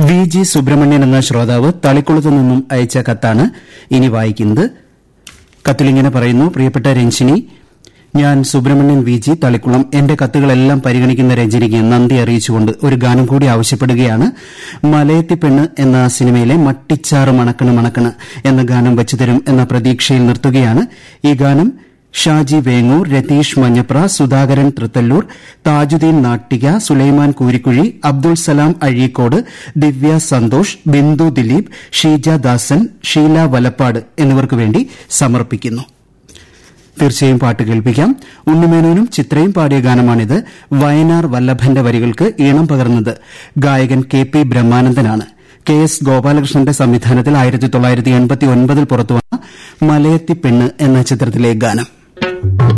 V G Subramanian എന്ന ശ്രോതാവ് തളിക്കുളത്തു നിന്നും അയച്ച കത്താണ് ഇനി വായിക്കുന്നത് കത്തിലിങ്ങനെ പറയുന്നു പ്രിയപ്പെട്ട രഞ്ജിനി ഞാൻ സുബ്രഹ്മണ്യൻ വി ജി തളിക്കുളം എന്റെ കത്തുകളെല്ലാം പരിഗണിക്കുന്ന രഞ്ജിനിക്ക് നന്ദി അറിയിച്ചുകൊണ്ട് ഒരു ഗാനം കൂടി ആവശ്യപ്പെടുകയാണ് മലയത്തി പെണ്ണ് എന്ന സിനിമയിലെ മട്ടിച്ചാറ് മണക്കണ് മണക്കണ് എന്ന ഗാനം വെച്ചുതരും എന്ന പ്രതീക്ഷയിൽ നിർത്തുകയാണ് ഈ ഗാനം ഷാജി വേങ്ങൂർ രതീഷ് മഞ്ഞപ്ര സുധാകരൻ തൃത്തല്ലൂർ താജുദ്ദീൻ നാട്ടിക സുലൈമാൻ കൂരിക്കുഴി അബ്ദുൾ സലാം അഴീക്കോട് ദിവ്യ സന്തോഷ് ബിന്ദു ദിലീപ് ഷീജ ദാസൻ ഷീല വലപ്പാട് എന്നിവർക്കു വേണ്ടി സമർപ്പിക്കുന്നു തീർച്ചയായും പാട്ട് കേൾപ്പിക്കാം ഉണ്ണിമേനോനും ചിത്രയും പാടിയ ഗാനമാണിത് വയനാർ വല്ലഭന്റെ വരികൾക്ക് ഈണം പകർന്നത് ഗായകൻ കെ പി ബ്രഹ്മാനന്ദനാണ് കെ എസ് ഗോപാലകൃഷ്ണന്റെ സംവിധാനത്തിൽ ആയിരത്തി തൊള്ളായിരത്തി എൺപത്തി ഒൻപതിൽ പുറത്തുവന്ന മലയത്തി പെണ്ണ് എന്ന ചിത്രത്തിലെ ഗാനം